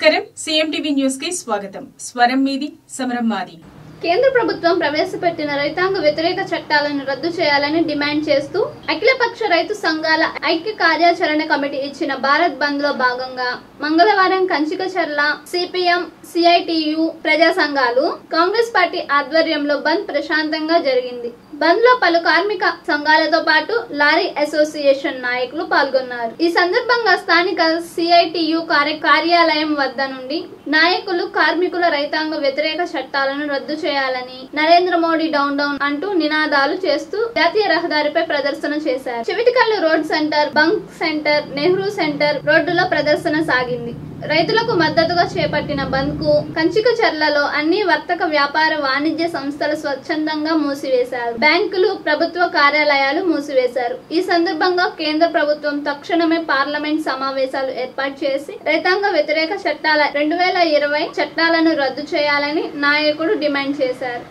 నమస్కారం CMTV news కి స్వాగతం స్వరం మీది సమరం మాది కేంద్ర ప్రభుత్వం ప్రవేశపెట్టిన రైతాంగ వ్యతిరేక చట్టాలను రద్దు చేయాలని డిమాండ్ చేస్తూ అఖిలపక్ష రైతు సంఘాల ఐక్య కార్యాచరణ కమిటీ ఇచ్చిన భారత్ బంద్ లో భాగంగా మంగళవారం కంచికచర్ల సిపిఎం సిఐటియు ప్రజా సంఘాలు కాంగ్రెస్ పార్టీ ఆధ్వర్యంలో బంద్ ప్రశాంతంగా జరిగింది బంద్ లో పలు కార్మిక సంఘాలతో పాటు లారీ అసోసియేషన్ నాయకులు పాల్గొన్నారు ఈ సందర్భంగా స్థానిక సిఐటియు కార్యాలయం వద్ద నుండి నాయకులు కార్మికుల రైతాంగ వ్యతిరేక చట్టాలను రద్దు చేయాలని నరేంద్ర మోడీ డౌన్ డౌన్ అంటూ నినాదాలు చేస్తూ జాతీయ రహదారిపై ప్రదర్శన చేశారు Chivitikallu road centre bunk centre Nehru centre రోడ్డులో ప్రదర్శన సాగింది రైతులకు మద్దతుగా చేపట్టిన బంద్ కు కంచిక చర్లలో అన్ని వర్తక వ్యాపార వాణిజ్య సంస్థలు స్వచ్ఛందంగా మూసివేశారు బ్యాంకులు ప్రభుత్వ కార్యాలయాలు మూసివేశారు ఈ సందర్భంగా కేంద్ర ప్రభుత్వం తక్షణమే పార్లమెంట్ సమావేశాలు ఏర్పాటు చేసి రైతాంగ వ్యతిరేక చట్టాల రెండు వేల ఇరవై చట్టాలను రద్దు చేయాలని నాయకుడు డిమాండ్ చేశారు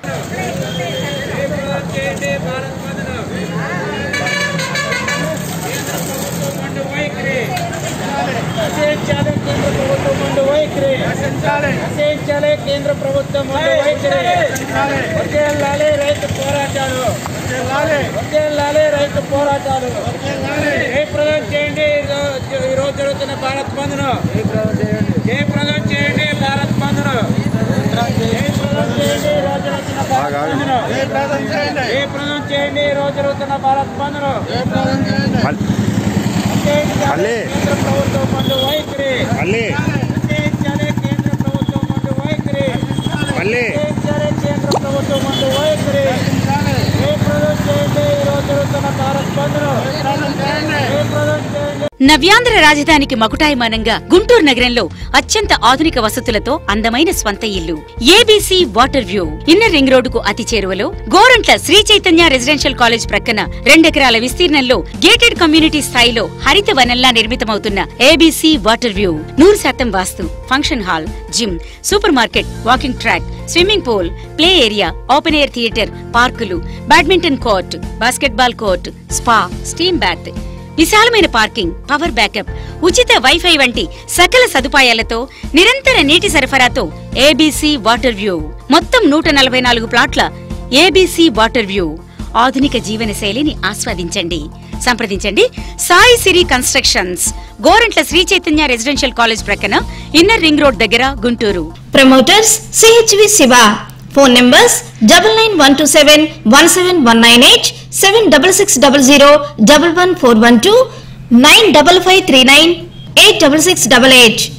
నశించాలి కేంద్ర ప్రభుత్వం ముందు వైఖరి నశించాలి కేంద్ర ప్రభుత్వం ముందు వైఖరి వచ్చేయాలి రైతు పోరాటాలు వచ్చేయాలి రైతు పోరాటాలు జయప్రదం చేయండి ఈరో- ఈరోజు జరుగుతున్న భారత్ బంద్ను జయప్రదం చేయండి భారత్ బంద్ను జయప్రదం చేయండి ఈ రోజు జరుగుతున్న భారత్ బంద్ను జయప్రదం చేయండి ఈ రోజు జరుగుతున్న భారత్ బంద్ను మళ్ళీ. కేంద్ర ప్రభుత్వం ముందు వైఖరి మళ్ళీ నశించాలి కేంద్ర ప్రభుత్వం ముందు వైఖరి మళ్ళీ నశించాలి కేంద్ర ప్రభుత్వం ముందు వైఖరి జయప్రదం చేయండి ఈ రోజు జరుగుతున్న భారత్ బంద్ను జయప్రదం చేయండి నవ్యాంధ్ర రాజధానికి మకుటాయమానంగా గుంటూరు నగరంలో అత్యంత ఆధునిక వసతులతో అందమైన స్వంత ఇల్లు ABC water view inner ring రోడ్డుకు అతి చేరువలో గోరంట్ల శ్రీ చైతన్య రెసిడెన్షియల్ కాలేజ్ ప్రక్కన రెండెకరాల విస్తీర్ణంలో గేటెడ్ కమ్యూనిటీ స్థాయిలో హరిత వనంలా నిర్మితమవుతున్న ఏబీసీ వాటర్ వ్యూ నూరు శాతం vastu function hall gym super market walking track swimming pool play area open air theatre పార్కులు badminton court basketball court spa steam bath విశాలమైన పార్కింగ్ పవర్ బ్యాకప్ ఉచిత వైఫై వంటి సకల సదుపాయాలతో నిరంతర నీటి సరఫరాతో ఏబీసీ వాటర్ వ్యూ మొత్తం నూట నలభై నాలుగు ప్లాట్ల ఏబీసీ వాటర్ వ్యూ ఆధునిక జీవన శైలిని ఆస్వాదించండి సంప్రదించండి Sai Siri constructions Gorantla Sri Chaitanya residential college ప్రక్కన ఇన్నర్ రింగ్ రోడ్ దగ్గర Guntur promoters CHV Siva phone numbers double nine one two seven one seven one nine eight seven double six double zero double one four one two nine double five three nine eight double six double eight